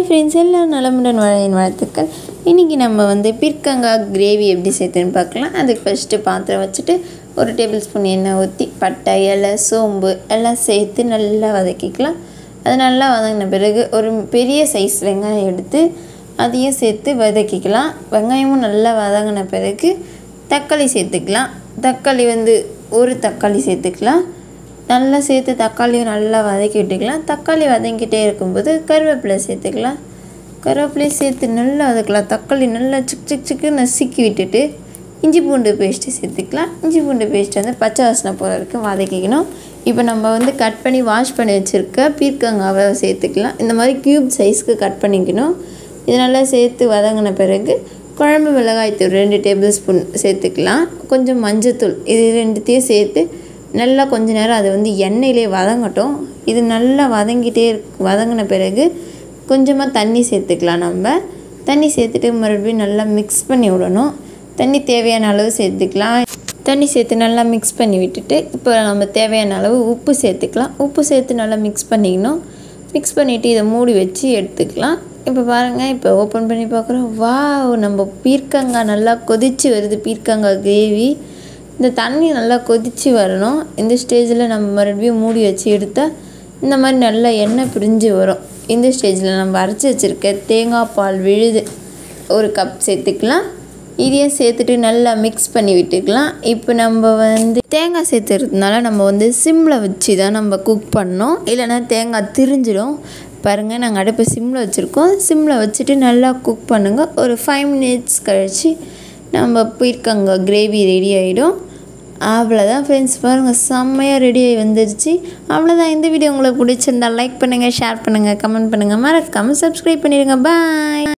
friends எல்லாம் நலமுடன் வரையின் வாழ்த்துக்கள் இன்றைக்கி நம்ம வந்து பீர்க்கங்காய் கிரேவி எப்படி சேர்த்துன்னு பார்க்கலாம் அதுக்கு ஃபஸ்ட்டு பாத்திரம் வச்சுட்டு ஒரு டேபிள் ஸ்பூன் எண்ணெய் ஊற்றி பட்டை இலை சோம்பு எல்லாம் சேர்த்து நல்லா வதக்கிக்கலாம் அது நல்லா வதங்கின பிறகு ஒரு பெரிய சைஸ் வெங்காயம் எடுத்து அதையும் சேர்த்து வதக்கிக்கலாம் வெங்காயமும் நல்லா வதங்கின பிறகு தக்காளி சேர்த்துக்கலாம் தக்காளி வந்து ஒரு தக்காளி சேர்த்துக்கலாம் நல்லா சேர்த்து தக்காளியும் நல்லா வதக்கி விட்டுக்கலாம் தக்காளி வதங்கிட்டே இருக்கும்போது கருவேப்பிலை சேர்த்துக்கலாம் கருவேப்பிலையை சேர்த்து நல்லா வதக்கலாம் தக்காளி நல்லா சிக் சிக் சிக்கு நசுக்கி விட்டுட்டு இஞ்சி பூண்டு பேஸ்ட்டு சேர்த்துக்கலாம் இஞ்சி பூண்டு பேஸ்ட் வந்து பச்சை வாசனை போகிற வரைக்கும் வதக்கிக்கணும் இப்போ நம்ம வந்து கட் பண்ணி வாஷ் பண்ணி வச்சுருக்க பீர்க்கங்காவை சேர்த்துக்கலாம் இந்த மாதிரி க்யூப் சைஸ்க்கு கட் பண்ணிக்கணும் இது நல்லா சேர்த்து வதங்கின பிறகு குழம்பு மிளகாய்த்தூள் ரெண்டு டேபிள் ஸ்பூன் சேர்த்துக்கலாம் கொஞ்சம் மஞ்சத்தூள் இது ரெண்டுத்தையும் சேர்த்து நல்லா கொஞ்ச நேரம் அது வந்து எண்ணெயிலே வதங்கட்டும் இது நல்லா வதங்கிட்டே இருக்கு வதங்கின பிறகு கொஞ்சமாக தண்ணி சேர்த்துக்கலாம் நம்ம தண்ணி சேர்த்துட்டு மறுபடியும் நல்லா மிக்ஸ் பண்ணி விடணும் தண்ணி தேவையான அளவு சேர்த்துக்கலாம் தண்ணி சேர்த்து நல்லா மிக்ஸ் பண்ணி விட்டுட்டு இப்போ நம்ம தேவையான அளவு உப்பு சேர்த்துக்கலாம் உப்பு சேர்த்து நல்லா மிக்ஸ் பண்ணிக்கணும் மிக்ஸ் பண்ணிவிட்டு இதை மூடி வச்சு எடுத்துக்கலாம் இப்போ பாருங்கள் இப்போ ஓப்பன் பண்ணி பார்க்குறோம் வா நம்ம பீர்க்கங்காய் நல்லா கொதித்து வருது பீர்க்கங்காய் கிரேவி இந்த தண்ணி நல்லா கொதித்து வரணும் இந்த ஸ்டேஜில் நம்ம மறுபடியும் மூடி வச்சு எடுத்தால் இந்த மாதிரி நல்லா எண்ணெய் பிரிஞ்சு வரும் இந்த ஸ்டேஜில் நம்ம அரைச்சி வச்சுருக்க தேங்காய் பால் விழுது ஒரு கப் சேர்த்துக்கலாம் இதையும் சேர்த்துட்டு நல்லா மிக்ஸ் பண்ணி விட்டுக்கலாம் இப்போ நம்ம வந்து தேங்காய் சேர்த்துறதுனால நம்ம வந்து சிம்மில் வச்சு தான் நம்ம குக் பண்ணோம் இல்லைன்னா தேங்காய் திரிஞ்சிடும் பாருங்கள் நாங்கள் அடுப்பை சிம்மில் வச்சுருக்கோம் சிம்மில் வச்சுட்டு நல்லா குக் பண்ணுங்கள் ஒரு ஃபைவ் மினிட்ஸ் கழித்து நம்ம பீர்க்கங்க கிரேவி ரெடி ஆகிடும் அவ்வளோதான் ஃப்ரெண்ட்ஸ் பாருங்கள் செம்மையாக ரெடி ஆகி வந்துருச்சு அவ்வளோதான் இந்த வீடியோ உங்களுக்கு பிடிச்சிருந்தா லைக் பண்ணுங்கள் ஷேர் பண்ணுங்கள் கமெண்ட் பண்ணுங்கள் மறக்காமல் சப்ஸ்கிரைப் பண்ணிடுங்க பாய்